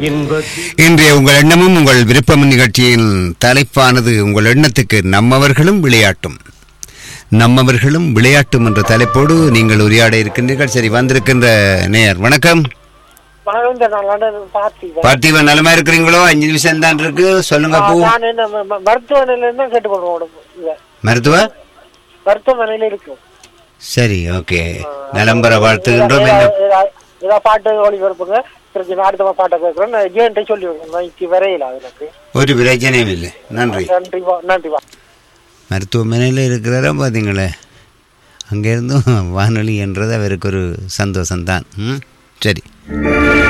இன்றைய உங்கள் எண்ணமும் உங்கள் விருப்பம் நிகழ்ச்சியின் தலைப்பானது உங்கள் எண்ணத்துக்கு நம்மவர்களும் விளையாட்டும் நம்மவர்களும் விளையாட்டும் என்ற தலைப்போடு நீங்கள் உரையாட இருக்கின்றீர்கள் சரி வந்திருக்கின்ற நேயர் வணக்கம் வணக்கம் இந்த நான் லண்டன் பார்த்திபன். பார்த்திபன் நலமா இருக்கிறீங்களோ அஞ்சு நிமிஷம் தான் இருக்கு சொல்லுங்க பூ நான் என்ன ம- ம- மருத்துவமனையில இருந்து தான் கேட்டுக்கொள்றோம் உடம்பு இத. மருத்துவ மருத்துவமனையில இருக்கும் சரி ஓகே நலம்பர வாழ்த்துகின்றோம் ஏதா- என்ன ஏதா- ஏதா பாட்டு ஒளிபரப்புங்க திருச்சி நான் அடுத்த பாட்டை கேட்கிறேன் நான் ஜேன்ட்டே சொல்லி விடுறேன் நைட்டு வரையில அது எனக்கு ஒரு பிரச்சனையும் இல்லை நன்றி நன்றி வா நன்றி வா மருத்துவமனையில் இருக்கிறாரா பார்த்தீங்களே அங்கேருந்தும் வானொலி என்றது அவருக்கு ஒரு சந்தோஷம்தான் ம் சரி